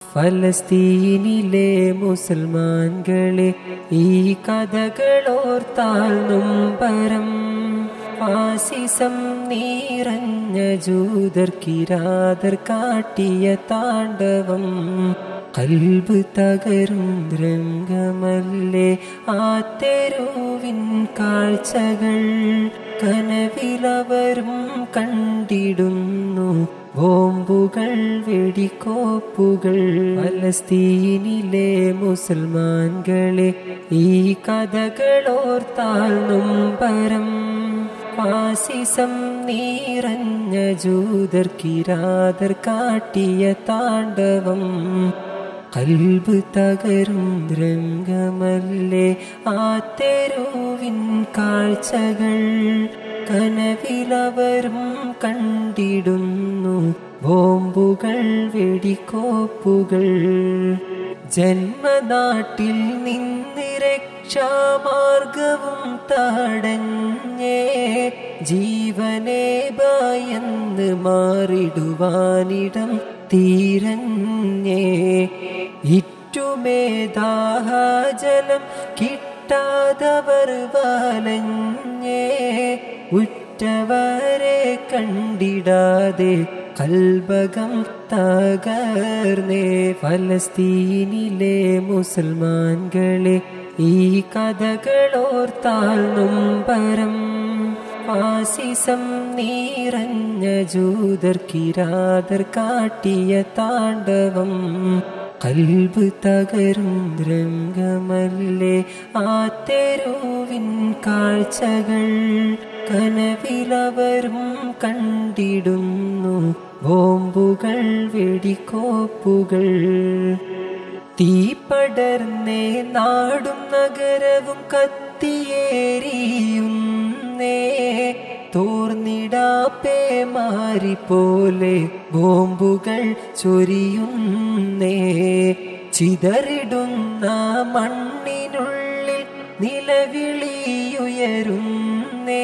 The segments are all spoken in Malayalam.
ഫലസ്തീനിലെ മുസൽമാൻകളെ ഈ കഥകളോർത്താൽ നൊമ്പരം ഫാസിസം നീറഞ്ഞ ജൂതർ കിരാതർ കാട്ടിയ താണ്ഡവം കൽബ് തകരും രംഗമല്ലേ ആ തെരുവിൻ കാഴ്ചകൾ കനവിലവരും കണ്ടിടുന്നു ബോംബുകൾ വെടിക്കോപ്പുകൾ ഫലസ്തീനിലെ മുസൽമാൻകളെ ഈ കഥകളോർത്താൽ നൊമ്പരം ഫാസിസം നീറഞ്ഞ ജൂതർ കിരാതർ കാട്ടിയ താണ്ഡവം കൽബ് തകരും രംഗമല്ലേ ആ തെരുവിൻ കാഴ്ചകൾ കനവിലവരും കണ്ടിടുന്നു ബോംബുകൾ വെടിക്കോപ്പുകൾ ജന്മനാട്ടിൽ നിന്ന് രക്ഷാമാർഗവും തടഞ്ഞേ ജീവനെ ഭയന്ന് മാറിടുവാനിടം തീരഞ്ഞേ ഇറ്റുമേദാഹജലം കിട്ടാതവർ വലഞ്ഞേ ഉറ്റവരെ കണ്ടിടാതെ കൽബകം തകർന്നേ ഫലസ്തീനിലെ മുസൽമാൻകളെ ഈ കഥകളോർത്താൽ നൊമ്പരം ഫാസിസം നീറഞ്ഞ ജൂതർ കിരാതർ കാട്ടിയ താണ്ഡവം കൽബ് തകരും രംഗമല്ലേ ആ തെരുവിൻ കാഴ്ചകൾ കനവിലവരും കണ്ടിടുന്നു ബോംബുകൾ വെടിക്കോപ്പുകൾ തീ പടർന്നേ നാടും നഗരവും കത്തിയേരിയുന്നേ തോർന്നിടാപ്പേ മാറി പോലെ ബോംബുകൾ ചൊരിയുന്നേ ചിതറിടുന്ന മണ്ണിനുള്ളിൽ നിലവിളിയുയരുന്നേ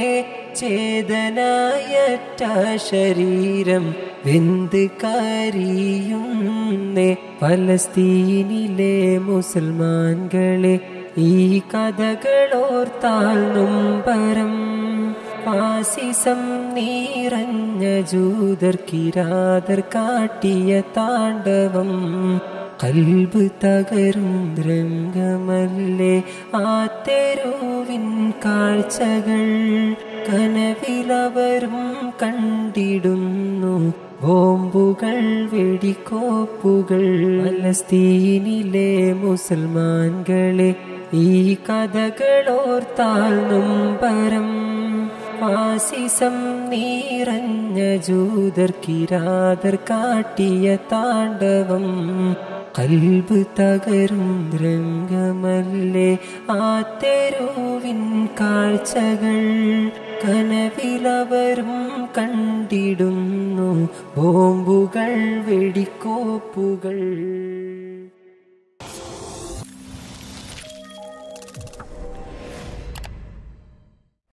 ചേതനായറ്റ ശരീരം വെന്ത് കരിയുന്നേ ഫലസ്തീനിലെ മുസൽമാൻകളെ ഈ കഥകളോർത്താൽ നൊമ്പരം ഫാസിസം നീറഞ്ഞ ജൂതർ കിരാതർ കാട്ടിയ താണ്ഡവം കൽബ് തകരും രംഗമല്ലേ ആ തെരുവിൻ കാഴ്ചകൾ കനവിലവരും കണ്ടിടുന്നു ബോംബുകൾ വെടിക്കോപ്പുകൾ ഫലസ്തീനിലെ മുസൽമാൻകളെ ഈ കഥകളോർത്താൽ നൊമ്പരം ഫാസിസം നീറഞ്ഞ ജൂതർ കിരാതർ കാട്ടിയ താണ്ഡവം കൽബ് തകരും രംഗമല്ലേ ആ തെരുവിൻ കാഴ്ചകൾ കനവിലവരും കണ്ടിടുന്നു ബോംബുകൾ വെടിക്കോപ്പുകൾ